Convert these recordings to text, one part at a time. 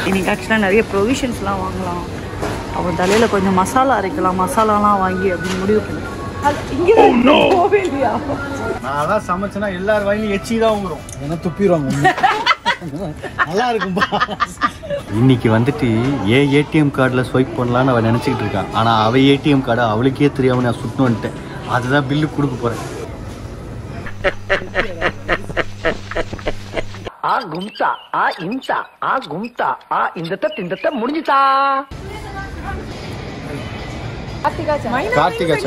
இன்னைக்கு ஆக்சுவலாக நிறைய ப்ரொவிஷன்ஸ்லாம் வாங்கலாம் அவன் தலையில் கொஞ்சம் மசாலா அரைக்கலாம் மசாலாலாம் வாங்கி அப்படின்னு முடிவு பண்ணி இங்கே போவே இல்லையா நான் தான் சமைச்சேன்னா எல்லார் வாயிலும் எச்சி தான் ஊறும் ஏன்னா துப்பிடுவாங்க நல்லா இருக்கும்பா இன்னைக்கு வந்துட்டு ஏன் ஏடிஎம் கார்டில் ஸ்வைப் பண்ணலான்னு அவன் நினச்சிக்கிட்டு இருக்கான் ஆனால் அவ ஏடிஎம் கார்டை அவளுக்கே தெரியாம நான் சுட்டு வந்துட்டேன் அதுதான் பில்லு கொடுக்க போகிறேன் ஆ கும்தா ஆ இம்தா ஆ கும்தா ஆ இந்த இந்த முடிஞ்சுதா கார்த்திகா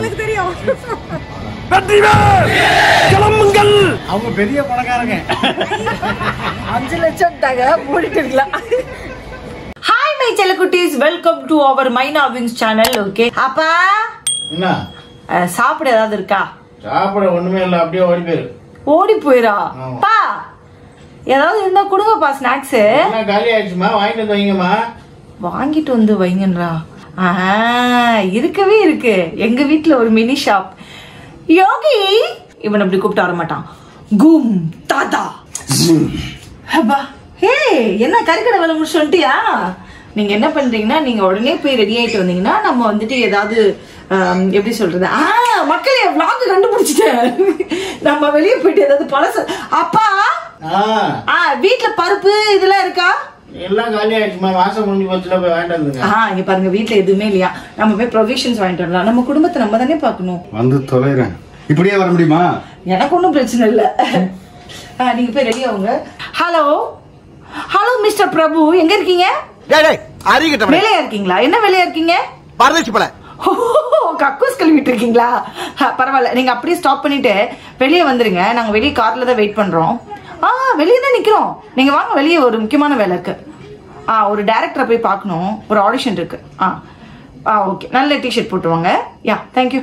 அவங்க பெரிய பணக்காரங்க அஞ்சு லட்சம் தாங்க மூடிட்டு இருக்கலாம் ஹாய் மை செல்லக்குட்டீஸ் welcome to our Myna Wings channel okay அப்பா என்ன அஹ், சாப்பிட ஏதாவது இருக்கா சாப்பிட ஒண்ணுமே இல்லை அப்படியே ஓடி போயிரு ஓடி போயிரா ஆமா. பா ஏதாவது இருந்தா கொடுங்கப்பா ஸ்நாக்ஸ் என்ன காலி ஆயிடுச்சுமா வாங்கிட்டு வந்து வைங்கம்மா வாங்கிட்டு வந்து வைங்கன்றா ஆஹா, இருக்கவே இருக்கு எங்க வீட்ல ஒரு மினி ஷாப் யோகி இவன் அப்படி கூப்பிட்டு வர மாட்டான் கும் தாத்தா அப்பா ஹே என்ன கறிக்கடை வேலை முடிச்சு வந்துட்டியா நீங்க என்ன பண்றீங்கன்னா நீங்க உடனே போய் ரெடி ஆயிட்டு வந்தீங்கன்னா நம்ம வந்துட்டு ஏதாவது ஆம், எப்படி சொல்றது ஆ மக்களே vlog கண்டுபிடிச்சிட்டேன் நம்ம வெளியே போயிட்டு ஏதாவது பழசு அப்பா ஆ ஆ வீட்ல பருப்பு இதெல்லாம் இருக்கா எல்லாம் காலி ஆயிடுச்சுமா மாசம் முடிஞ்சு போச்சுல போய் வாங்கிட்டு வந்துங்க ஆ இங்க பாருங்க வீட்ல எதுவுமே இல்லையா நம்ம போய் ப்ரொவிஷன்ஸ் வாங்கிட்டு வரலாம் நம்ம குடும்பத்தை நம்ம தானே பார்க்கணும் வந்து தொலைறேன் இப்படியே வர முடியுமா எனக்கு ஒன்றும் பிரச்சனை இல்லை ஆ, நீங்க போய் ரெடி ஆகுங்க ஹலோ ஹலோ மிஸ்டர் பிரபு எங்க இருக்கீங்க அறிகிட்ட வேலையா இருக்கீங்களா என்ன வேலையா இருக்கீங்க பரதேசி பல ஓ, கக்கூஸ் கழுவிட்டு இருக்கீங்களா ஆ, பரவாயில்ல நீங்க அப்படியே ஸ்டாப் பண்ணிட்டு வெளியே வந்துருங்க நாங்க வெளியே கார்ல தான் வெயிட் பண்றோம் ஆ வெளியே தான் நிக்கிறோம் நீங்க வாங்க வெளியே ஒரு முக்கியமான வேலை இருக்கு ஆ ஒரு டேரக்டரை போய் பார்க்கணும் ஒரு ஆடிஷன் இருக்கு ஆ ஆ ஓகே நல்ல டிஷர்ட் போட்டு வாங்க யா தேங்க்யூ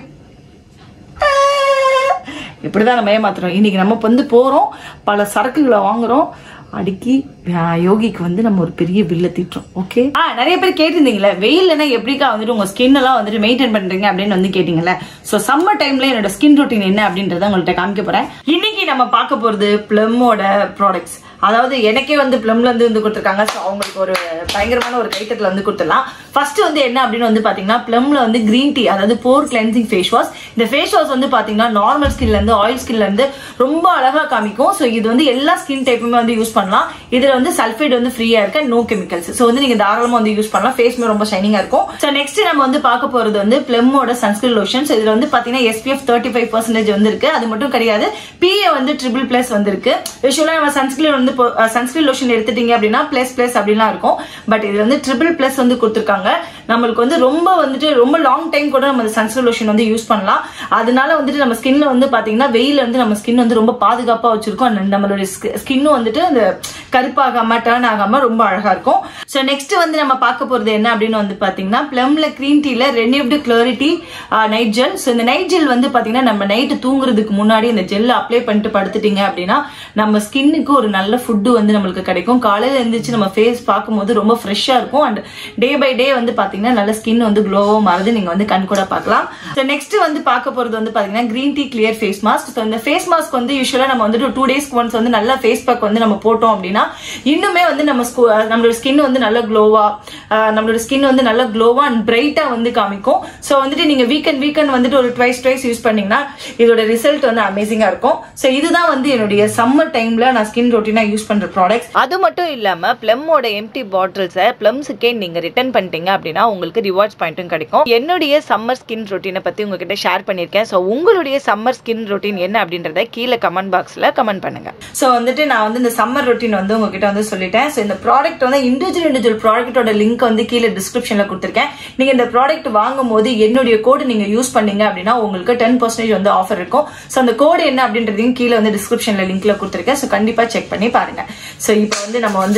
இப்படிதான் நம்ம ஏமாத்துறோம் இன்னைக்கு நம்ம வந்து போறோம் பல சரக்குகளை வாங்குறோம் அடுக்கி ஆ, யோகிக்கு வந்து நம்ம ஒரு பெரிய பில்ல தீட்டுறோம் ஓகே ஆ நிறைய பேர் கேட்டிருந்தீங்களே வெயில்னா எப்படிக்கா வந்துட்டு உங்க ஸ்கின் எல்லாம் வந்துட்டு மெயின்டைன் பண்றீங்க அப்படின்னு வந்து கேட்டீங்கல்ல சோ சம்மர் டைம்ல என்னோட ஸ்கின் ரொட்டீன் என்ன அப்படின்றத உங்கள்ட்ட காமிக்க போறேன் இன்னைக்கு நம்ம பார்க்க போறது பிளம்மோட ப்ராடக்ட்ஸ் அதாவது எனக்கே வந்து பிளம்ல இருந்து வந்து கொடுத்துருக்காங்க ஸோ அவங்களுக்கு ஒரு பயங்கரமான ஒரு கைத்தட்டில் வந்து கொடுத்துடலாம் ஃபர்ஸ்ட் வந்து என்ன அப்படின்னு வந்து பாத்தீங்கன்னா பிளம்ல வந்து கிரீன் டீ அதாவது போர் கிளென்சிங் ஃபேஸ் வாஷ் இந்த ஃபேஸ் வாஷ் வந்து பாத்தீங்கன்னா நார்மல் ஸ்கின்ல இருந்து ஆயில் ஸ்கின்ல இருந்து ரொம்ப அழகா காமிக்கும் ஸோ இது வந்து எல்லா ஸ்கின் டைப்புமே வந்து யூஸ் பண்ணலாம் இதுல வந்து சல்ஃபேட் வந்து ஃப்ரீயா இருக்கு நோ கெமிக்கல்ஸ் ஸோ வந்து நீங்க தாராளமா வந்து யூஸ் பண்ணலாம் ஃபேஸ்மே ரொம்ப ஷைனிங்கா இருக்கும் ஸோ நெக்ஸ்ட் நம்ம வந்து பார்க்க போறது வந்து பிளம்மோட சன்ஸ்கிரீன் லோஷன்ஸ் இதுல வந்து பாத்தீங்கன்னா எஸ்பிஎஃப் தேர்ட்டி ஃபைவ் பர்சன்டேஜ் வந்து இருக்கு அது மட்டும் கிடையாது பிஏ வந்து ட்ரிபிள் பிளஸ் வந்து இருக்கு யூஸ்வலா நம்ம சன்ஸ்கிரீன் வந்து சன்ஸ்கிரீன் லோஷன் எடுத்துட்டீங்க அப்படின்னா பிளஸ் பிளஸ் அப்படிலாம் இருக்கும் பட் இது வந்து ட்ரிபிள் பிளஸ் வந்து கொடுத்துருக்காங்க நம்மளுக்கு வந்து ரொம்ப வந்துட்டு ரொம்ப லாங் டைம் கூட நம்ம சன்ஸ்கிரீன் லோஷன் வந்து யூஸ் பண்ணலாம் அதனால வந்துட்டு நம்ம ஸ்கின்ல வந்து பாத்தீங்கன்னா வெயில வந்து நம்ம ஸ்கின் வந்து ரொம்ப பாதுகாப்பா வச்சிருக்கோம் and நம்மளுடைய ஸ்கின்னும் வந்துட்டு அந்த கருப்பாகாம டர்ன் ஆகாம ரொம்ப அழகா இருக்கும் ஸோ நெக்ஸ்ட் வந்து நம்ம பார்க்க போறது என்ன அப்படின்னு வந்து பாத்தீங்கன்னா பிளம்ல கிரீன் டீல renewed clarity night gel so இந்த நைட் ஜெல் வந்து பாத்தீங்கன்னா நம்ம நைட்டு தூங்குறதுக்கு முன்னாடி இந்த ஜெல் அப்ளை பண்ணிட்டு படுத்துட்டீங்க அப்படின்னா நம்ம ஸ்கின்னுக்கு ஒரு நல்ல ஃபுட்டு வந்து நம்மளுக்கு கிடைக்கும் காலையில எழுந்திரிச்சு நம்ம ஃபேஸ் பார்க்கும்போது ரொம்ப ஃப்ரெஷ்ஷா இருக்கும் அண்ட் டே பை டே வந்து பாத்தீங்கன்னா நல்ல ஸ்கின் வந்து க்ளோவோ மாறுது நீங்க வந்து கண் கூட பார்க்கலாம் ஸோ நெக்ஸ்ட் வந்து பார்க்க போறது வந்து பாத்தீங்கன்னா green tea clear face mask so இந்த ஃபேஸ் மாஸ்க் வந்து யூஸ்வலா நம்ம வந்துட்டு டூ டேஸ்க்கு ஒன்ஸ் வந்து நல்ல ஃபேஸ் பேக் வந்து நம்ம போட்டோம் அப்படின்னா இன்னுமே வந்து நம்ம sco- அஹ் நம்மளோட ஸ்கின் வந்து நல்ல க்ளோவா நம்மளோட ஸ்கின் வந்து நல்ல க்ளோவா அண்ட் பிரைட்டா வந்து காமிக்கும் ஸோ வந்துட்டு நீங்க வீக்கெண்ட் வீக்கெண்ட் வந்துட்டு ஒரு ட்வைஸ் ட்வைஸ் யூஸ் பண்ணீங்கன்னா இதோட ரிசல்ட் வந்து அமேசிங்கா இருக்கும் ஸோ இதுதான் வந்து என்னுடைய சம்மர் டைம்ல நான் ஸ்கின் ரொட்டீனா யூஸ் பண்ற ப்ராடக்ட்ஸ் அது மட்டும் இல்லாம பிளம்மோட எம்டி பாட்டில்ஸை பிளம்ஸுக்கே நீங்க ரிட்டர்ன் பண்ணிட்டீங்க அப்படின்னா உங்களுக்கு ரிவார்ட்ஸ் பாயிண்ட்டும் கிடைக்கும் என்னுடைய சம்மர் ஸ்கின் ரொட்டீனை பத்தி உங்ககிட்ட ஷேர் பண்ணியிருக்கேன் ஸோ உங்களுடைய சம்மர் ஸ்கின் ரொட்டீன் என்ன அப்படின்றத கீழே கமெண்ட் பாக்ஸ்ல கமெண்ட் பண்ணுங்க ஸோ வந்துட்டு நான் வந்து இந்த சம்மர் ரொட்டீன் வந்து உங்ககிட்ட வந்து சொல்லிட்டேன் ஸோ இந்த ப்ராடக்ட் வந்து இண்டிவிஜுவல் இண்டிவிஜுவல் ப்ராடக்ட்டோட லிங்க் வந்து கீழே டிஸ்கிரிப்ஷன்ல கொடுத்துருக்கேன் நீங்க இந்த ப்ராடக்ட் வாங்கும் போது என்னுடைய கோடு நீங்க யூஸ் பண்ணீங்க அப்படின்னா உங்களுக்கு டென் பர்சன்டேஜ் வந்து ஆஃபர் இருக்கும் ஸோ அந்த கோடு என்ன அப்படின்றதையும் கீழே வந்து டிஸ்கிரிப்ஷன்ல லிங்க்ல கொடுத்துருக்கேன் ஸோ கண்டிப்பா செக் பண்ணி பாருங்க ஸோ இப்போ வந்து நம்ம வந்து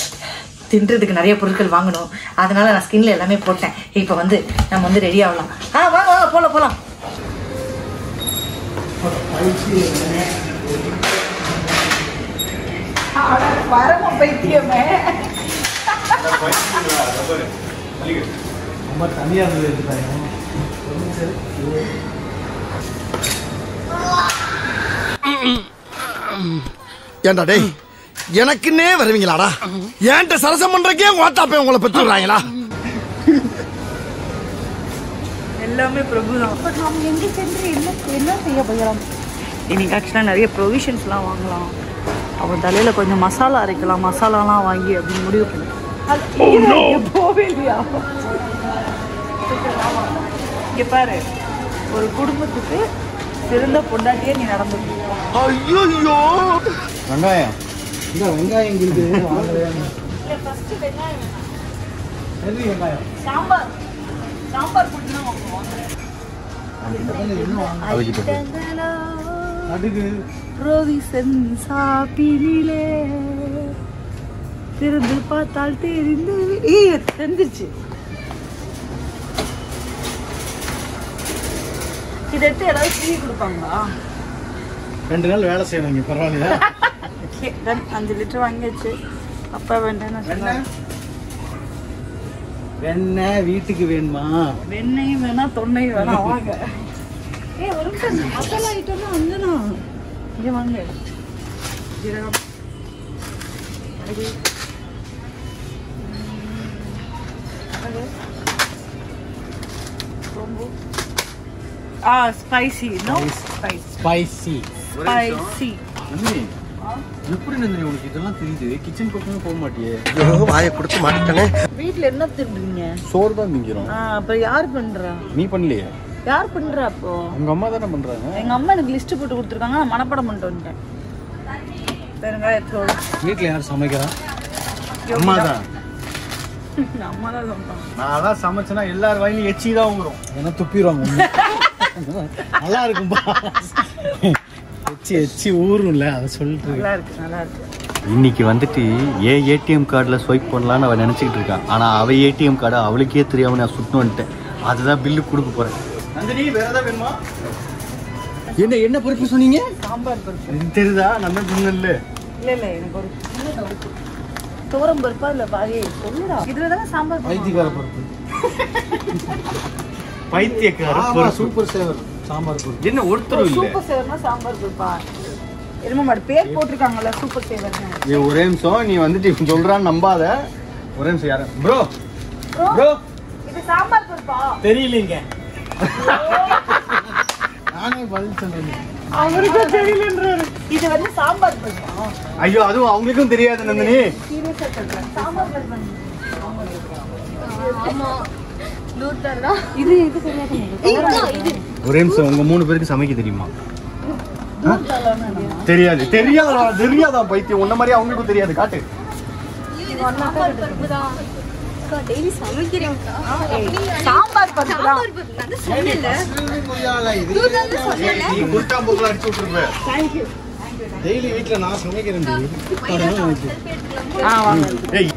தின்றதுக்கு நிறைய பொருட்கள் வாங்கணும் அதனால நான் ஸ்கின்ல எல்லாமே போட்டேன் இப்போ வந்து நம்ம வந்து ரெடி ஆகலாம் ஆ வாங்க வாங்க போலாம் போலாம் வரம பைத்தியமே ரொம்ப தனியா இருந்தது ஏண்டா டேய் எனக்குன்னே வருவீங்களாடா ஏன்ட்ட சரசம் பண்றக்கே ஓட்டாப்பே உங்களை பெற்று விடுறாங்களா எல்லாமே பிரபு தான் பட் நம்ம எங்கே சென்று என்ன என்ன செய்ய போகிறோம் இன்னைக்கு ஆக்சுவலாக நிறைய ப்ரொவிஷன்ஸ்லாம் வாங்கலாம் அப்புறம் தலையில் கொஞ்சம் மசாலா அரைக்கலாம் மசாலாலாம் வாங்கி அப்படின்னு முடிவு பண்ணி போவே இல்லையா இங்கே பாரு ஒரு குடும்பத்துக்கு சிறந்த பொண்டாட்டியே நீ நடந்து ஐயோ வெங்காயம் இந்த வெங்காயம் எங்களுக்கு சாம்பார் சாம்பார் போட்டுனா வாங்குவோம் அதுக்கு ப்ரோவிசன் சாப்பினிலே திறந்து பார்த்தால் தெரிந்து ஏய் தெரிஞ்சிருச்சு இதை எடுத்து ஏதாவது ஃப்ரீ கொடுப்பாங்களா ரெண்டு நாள் வேலை செய்யணும் இங்க பரவாயில்லையா ஓகே டன் அஞ்சு லிட்டர் வாங்கியாச்சு அப்பா வேண்டாம்னு சொன்னாங்க வெண்ணெய் வீட்டுக்கு வேணுமா வெண்ணையும் வேணாம் தொன்னையும் வேணாம் வாங்க ஏ ஒரு நிமிஷம் மசாலா ஐட்டம்லாம் அங்கண்ணா இங்கே வாங்க ஜீரகம் அது அது. சோம்பு ah spicy no spice spicy spicy Nandini எப்படி நந்தினி உனக்கு இதெல்லாம் தெரியுது கிச்சன் பக்கமே போக மாட்டியே வாயை கொடுத்து மாட்டேனே வீட்டில் என்ன தின்றீங்க சோறு தான் திங்கிறோம் ஆ அப்புறம் யார் பண்றா நீ பண்ணலையே யார் பண்றா அப்போ உங்க அம்மா தானே பண்றாங்க எங்க அம்மா எனக்கு லிஸ்ட் போட்டு கொடுத்துருக்காங்க நான் மனப்பாடம் பண்ணிட்டு வந்துட்டேன் பெருங்காயத்தோடு வீட்டுல யார் சமைக்கிறா அம்மா தான் அம்மா தான் சொல்றாங்க நான் அதான் சமைச்சேன்னா எல்லார் வாயிலும் எச்சி தான் வரும் ஏன்னா துப்பிடுவாங்க நல்லா இருக்கும்பா எச்சி எச்சி ஊரும்ல அதை சொல்லிட்டு நல்லா இருக்கு நல்லா இருக்கு இன்னைக்கு வந்துட்டு ஏன் ஏடிஎம் கார்டில் ஸ்வைப் பண்ணலான்னு அவன் நினச்சிக்கிட்டு இருக்கான் ஆனால் அவ ஏடிஎம் கார்டை அவளுக்கே தெரியாம நான் சுட்டு வந்துட்டேன் அதுதான் பில்லு கொடுக்க போறேன் நந்தினி வேற ஏதாவது வேணுமா என்ன என்ன பொறுப்பு சொன்னீங்க சாம்பார் பருப்பு இது தெரியுதா நம்ம சொன்னல இல்ல இல்ல எனக்கு ஒரு சின்ன doubt. துவரம் பருப்பா இல்ல பாரி சொல்லுடா இதுல தானே சாம்பார் பைத்தியக்கார பருப்பு பைத்தியக்கார சூப்பர் சேவர் சாம்பார் பருப்பு என்ன ஒருத்தரும் இல்லை சூப்பர் சேவர்னா சாம்பார் பருப்பா என்னமோ மாடு பேர் போட்டிருக்காங்கல்ல சூப்பர் சேவர்னு நீ ஒரே நிமிஷம் நீ வந்துட்டு இவன் சொல்றான்னு நம்பாத ஒரே நிமிஷம் யார ப்ரோ ப்ரோ இது சாம்பார் பருப்பா தெரியலீங்க நானே பதில் சொல்றேன் அவருக்கு தெரியலன்றாரு இது வந்து சாம்பார் பருப்பா ஐயோ அதுவும் அவங்களுக்கும் தெரியாது நந்தினி சீரியஸா சொல்றேன் சாம்பார் பருப்பு இது இது தெரியாது ஒரே நிமிஷம் உங்க மூணு பேருக்கு சமைக்க தெரியுமா தெரியாது தெரியாதா தெரியாதா பைத்தியம் உன்ன மாதிரி அவங்களுக்கும் தெரியாது காட்டு சாம்பார் பருப்பு தான் நீ குட்டா போக்குல அடிச்சு விட்டுருப்ப டெய்லி வீட்ல நான் சமைக்கிறேன் ஆ வாங்க ஏய்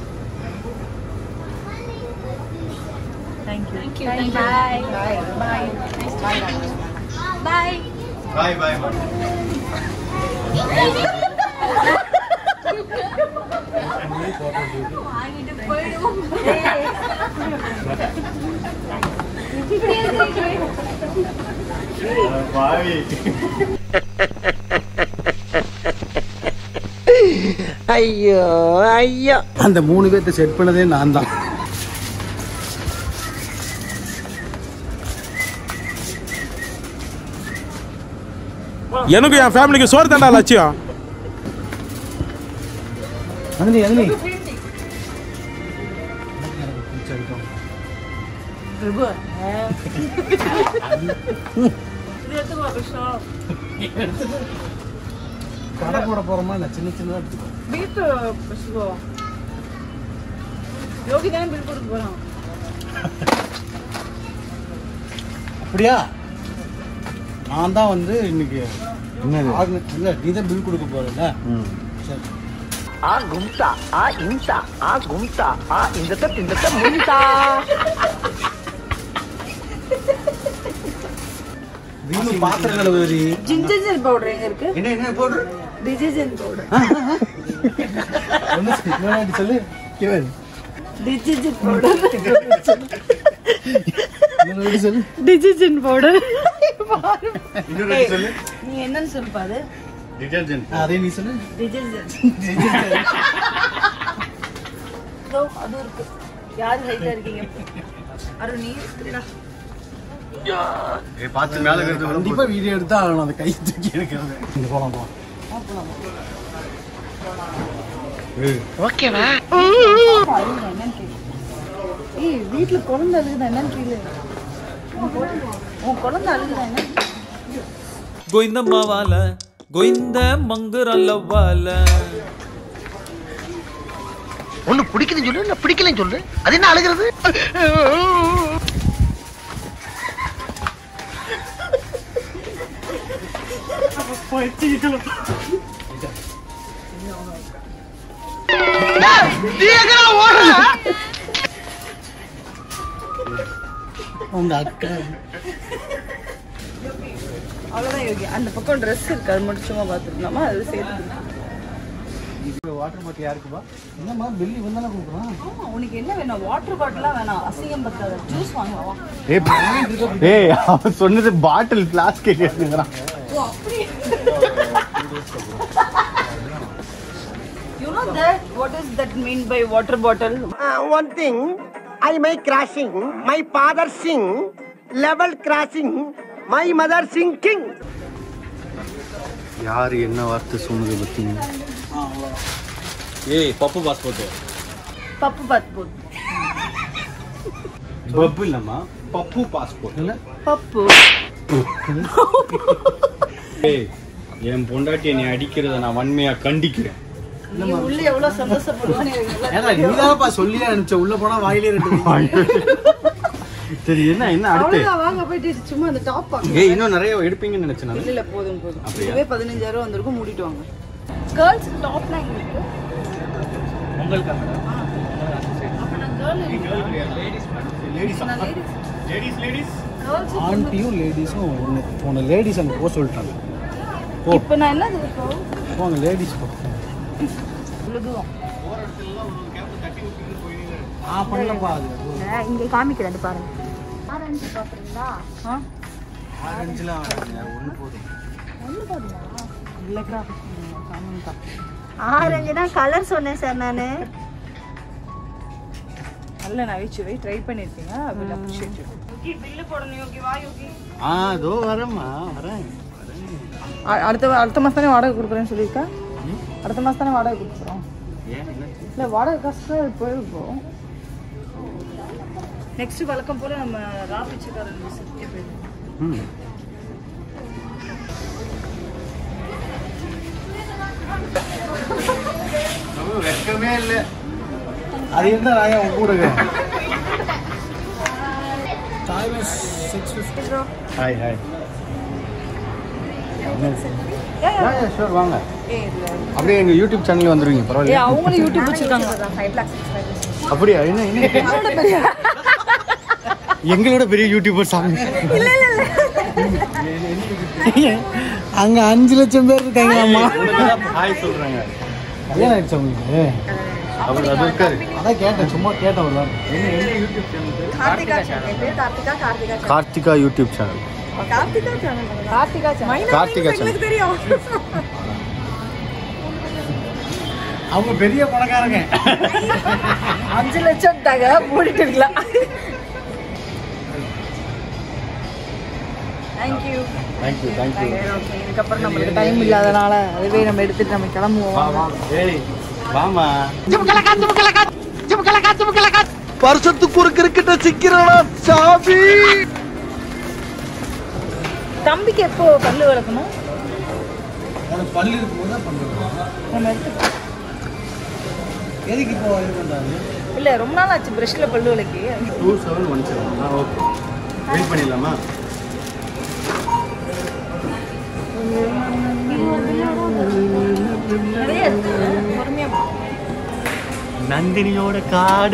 பாய் பாய் பாய் ஐயோ ஐயோ அந்த மூணு பேர்த்த செட் பண்ணதே நான் தான் எனக்கு என் ஃபேமிலிக்கு சோறு தாண்டா லட்சியம் நந்தினி நந்தினி பிரபு இது எடுத்துக்கோ கிருஷ்ணா கடை போட போறோமா நான் சின்ன சின்னதா எடுத்துக்கோ வீட்டு வச்சுக்கோ யோகி தானே பில் கொடுக்க போறான் அப்படியா நான் தான் வந்து இன்னைக்கு ஆர்கனை- இல்ல நீ தான் பில் கொடுக்க போறல சரி ఆ గుంత ఆ ఇంత ఆ గుంత ఆ ఇందత తిందత ముంత வீணு பாத்திரம் கழுவுறி ஜிஞ்சர் பவுடர் எங்க இருக்கு என்ன என்ன போடுற டிஜிஜன் பவுடர் ஒண்ணு சொல்லு, இன்னொரு சொல்லு கேவல் டிஜிஜன் பவுடர் இன்னொரு சொல்லு டிஜிஜன் பவுடர் இன்னொரு சொல்லு நீ என்னன்னு சொல்லுப்பா அது டிடர்ஜென்ட் அதே நீ சொல்லு இதோ, அது இருக்கு யார் ஹைட்டா இருக்கீங்க அருண் நீ இருக்கிறடா. ஏய் பார்த்து மேல இருக்கிறது கண்டிப்பா வீடியோ எடுத்தா ஆகணும் அந்த கை தூக்கி எடுக்கிறது இங்க போலாம் போ ஏய் வீட்ல குழந்தை அழுகுதா என்னன்னு கேளு உன் குழந்தை- உன் குழந்தை அழுகுதா என்ன గోయిందమ్మ వాళ్ళ గోయింద మంగురల్ల వాళ్ళ ஒண்ணு பிடிக்குதுன்னு சொல்லு இல்ல பிடிக்கலன்னு சொல்லு அது என்ன அழுகிறது உங்க அக்கா அவ்வளவுதான் யோகி அந்த பக்கம் ட்ரெஸ் இருக்கு அது மட்டும் சும்மா பார்த்துருக்கலாமா அது சேர்த்து வாட்டர் பாட்டில் யாருக்குப்பா என்னம்மா பில்லி வந்தானே கொடுக்குறான் ஆமா உனக்கு என்ன வேணும் வாட்டர் பாட்டிலாம் வேணாம் அசிங்கம் பத்தாத ஜூஸ் வாங்கலாம் ஏய் ஏய் அவன் சொன்னது பாட்டில் பிளாஸ்க் கேட்டுக்கிறான் you know that what is that mean by water bottle one thing I my crossing my father sing level crossing my mother sing king யார் என்ன வார்த்தை சொன்னது பத்தி ఏ పప్పు పాస్పోర్ట్ பப்பு பார்த்து போடு பப்பு இல்லம்மா பப்பு பாஸ்போர்ட் இல்ல பப்பு ஏய் என் பொண்டாட்டி என்னை அடிக்கிறத நான் வன்மையா கண்டிக்கிறேன் நீ உள்ள எவ்வளவு சந்தோஷப்படுவான்னு எனக்கு நல்லா ஏன்னா நீதான்ப்பா சொல்லியே அனுப்பிச்ச உள்ள போனா வாயிலே ரெண்டு சரி என்ன என்ன அடுத்து அவ்வளவுதான் வாங்க போயிட்டு சும்மா அந்த டாப் வாங்க ஏய் இன்னும் நிறைய எடுப்பீங்கன்னு நினைச்சேன் நான் இல்ல இல்ல போதும் போதும் அப்படியா? இதுவே பதினஞ்சாயிரம் வந்திருக்கும் மூடிட்டு வாங்க கேர்ள்ஸ் டாப்லாம் எங்க இருக்கு லேடிஸ் லேடிஸ் ஆண்டியும் லேடிஸும் ஒன்று உன்னை லேடிஸ் அங்கே போக சொல்லிட்டாங்க இப்போ நான் என்ன இருக்கோம் போங்க லேடிஸ் போ இவ்வளவு தூரம் ஆ பண்ணலப்பா அது இங்க காமிக்கிறது பாருங்க ஆரஞ்சு பாக்குறீங்களா ஆ ஆரஞ்சுலாம் ஒன்று போதும் இல்லக்கா காமிக்கா ஆரஞ்சு தான் கலர் சொன்னேன் சார் நானு நல்ல நகைச்சுவை ட்ரை பண்ணிருக்கீங்க will appreciate you Yogi bill போடணும் யோகி வா யோகி ஆ அதோ வரேம்மா வரேன் அ- அடுத்த அடுத்த மாசம் தானே வாடகை கொடுக்குறேன்னு சொல்லியிருக்கா அடுத்த மாசம் தானே வாடகை கொடுக்குறோம் ஏன் என்ன இல்லை வாடகை காசு போயிருக்கோம் நெக்ஸ்ட் வழக்கம் போல நம்ம ரா பிச்சைக்காரன் விசிட்டே போயிருக்கோம் ம் வெக்கமே இல்லை அது என்ன ராயா உன் கூட six fifty hi hi sure வாங்க ஏய் இல்ல அப்படியே எங்க யூடியூப் சேனல் வந்துருவீங்க ஏ பரவாயில்ல அவங்களும் யூடியூப் வச்சிருக்காங்க அப்படியா என்ன என்ன எங்களோட பெரிய யூடியூபர் சாமி அங்க அஞ்சு லட்சம் பேர் இருக்காங்களாம்மா ஹாய் சொல்றாங்க கல்யாணம் ஆயிடுச்சு உங்களுக்கு அவர் அது இருக்காரு அதான் கேட்டேன் சும்மா கேட்டேன் ஒரு வாரம் என்ன என்ன YouTube channel Karthika channel Karthika Karthika Karthika YouTube channel Karthika channel Karthika channel Karthika channel தெரியும் அவங்க பெரிய பணக்காரங்க அஞ்சு லட்சம் டாக மூடிட்டு இருக்கலாம் தேங்க்யூ தேங்க்யூ தேங்க்யூ ஓகே இதுக்கப்புறம் நம்மளுக்கு டைம் இல்லாதனால அதுவே நம்ம எடுத்துட்டு நம்ம கிளம்புவோம் ஏய் வாமா வருஷத்துக்கு ஒரு கிரிக்கெட்ட சிக்கிறடா சாமி தம்பிக்கு எப்போ பல்லு வளர்க்கணும் உனக்கு பல்லு இருக்கும்போது தான் பண்ணுறோம் நம்ம எடுத்து எதுக்கு இப்போ இது பண்ணுறாங்க இல்ல ரொம்ப நாள் ஆச்சு பிரஷ்ல பல்லு விளக்கி two seven one seven ah okay wait பண்ணிடலாமா நிறைய இருக்கு பொறுமையா போ. நந்தினியோட காடு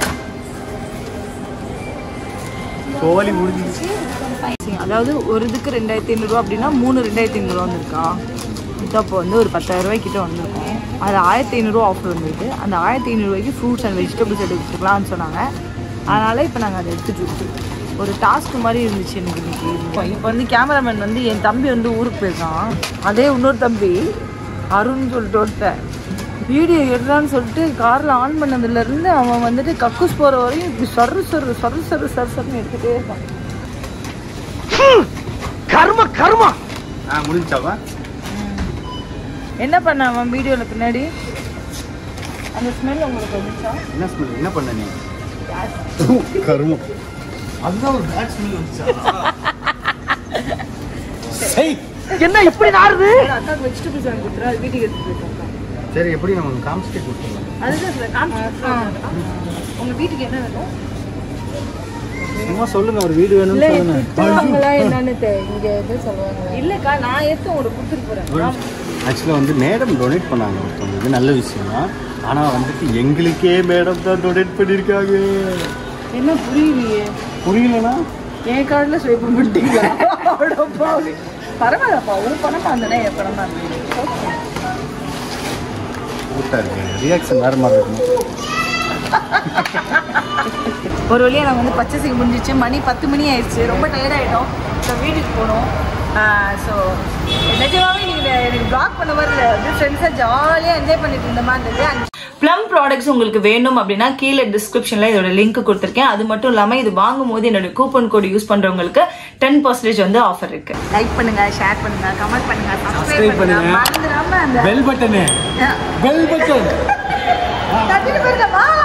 கோழி முடிஞ்சிச்சு அதாவது ஒரு இதுக்கு ரெண்டாயிரத்தி ஐநூறுரூவா அப்படின்னா மூணு ரெண்டாயிரத்தி ஐநூறுரூவா வந்திருக்கா இது அப்போ வந்து ஒரு பத்தாயிரம் ரூபாய் கிட்ட வந்திருக்கும் அது ஆயிரத்தி ஐநூறுரூவா ஆஃபர் வந்திருக்கு அந்த ஆயிரத்தி ஐநூறுரூவாய்க்கு ஃப்ரூட்ஸ் அண்ட் வெஜிடபிள்ஸ் எடுத்துக்கலாம்னு சொன்னாங்க அதனால இப்போ நாங்கள் அதை எடுத்துட்டு இருக்கோம் ஒரு டாஸ்க் மாதிரி இருந்துச்சு எனக்கு இன்னைக்கு இப்போ வந்து கேமராமேன் வந்து என் தம்பி வந்து ஊருக்கு போயிருக்கான் அதே இன்னொரு தம்பி அருண் சொல்லிட்டு ஒருத்தன் வீடியோ எடுறான்னு சொல்லிட்டு காரில் ஆன் பண்ணதுலேருந்து அவன் வந்துட்டு கக்கூஸ் போகிற வரையும் இப்படி சரு சரு சரு சரு சரு சருன்னு எடுத்துகிட்டே இருக்கான் கர்ம கர்மா ஆ முடிஞ்சாவா என்ன பண்ண அவன் வீடியோவில் பின்னாடி அந்த ஸ்மெல் உங்களுக்கு வந்துச்சா என்ன ஸ்மெல் என்ன பண்ண நீ கருமம் அதுதான் ஒரு பேட் ஸ்மெல் வந்துச்சா என்ன இப்படி நாருது அக்காவுக்கு வெஜிடபிள்ஸ் வாங்கி கொடுத்துரு அது வீட்டுக்கு எடுத்துட்டு போயிட்டாங்க சரி எப்படி நம்ம காமிச்சிட்டே கொடுத்துடலாம் அதுதான் சார் காமிச்சு உங்கள் வீட்டுக்கு என்ன வேணும் சும்மா சொல்லுங்க ஒரு வீடு வேணும்னு சொல்லுங்க திட்டுவாங்களா என்னன்னு தெ- இங்க எது சொல்லுவாங்க இல்லைக்கா நான் எடுத்து உங்களுக்கு கொடுத்துட்டு போகிறேன் ஆக்சுவலாக வந்து மேடம் டொனேட் பண்ணாங்க ஒருத்தவங்க இது நல்ல விஷயம் தான் ஆனால் வந்துட்டு எங்களுக்கே மேடம் தான் டொனேட் பண்ணியிருக்காங்க என்ன புரியலையே புரியலனா என் கார்டில் ஸ்வைப் பண்ணிட்டீங்களா அவ்வளோ பாவி. பரவாயில்லப்பா ஒரு பணமா இருந்தேன்னா என் பணமா இருந்தது கூட்டா இருக்கு ரியாக்ஷன் வேறு மாதிரி இருக்கும் ஒரு வழியாக நாங்கள் வந்து பச்சரிசி முடிஞ்சிச்சு மணி பத்து மணி ஆயிடுச்சு ரொம்ப டயர்ட் ஆகிட்டோம் ஸோ வீட்டுக்கு போனோம் ஸோ நிஜமாவே நீங்கள் எனக்கு பிளாக் பண்ண மாதிரி இல்லை அப்படியே ஃப்ரெண்ட்ஸாக ஜாலியாக என்ஜாய் பண்ணிட்டு இருந்த மாதிரி இருந்தது ப்ளம் ப்ராடக்ட்ஸ் உங்களுக்கு வேணும் அப்படின்னா கீழே டிஸ்கிரிப்ஷனில் இதோட லிங்க் கொடுத்துருக்கேன் அது மட்டும் இல்லாமல் இது வாங்கும் போது என்னோட கூப்பன் கோட் யூஸ் பண்ணுறவங்களுக்கு டென் பர்சன்டேஜ் வந்து ஆஃபர் இருக்கு லைக் பண்ணுங்க ஷேர் பண்ணுங்க கமெண்ட் பண்ணுங்க சப்ஸ்கிரைப் பண்ணுங்க மறந்துடாம அந்த பெல் பட்டனு பெல் பட்டன் தட்டிட்டு போயிருக்கா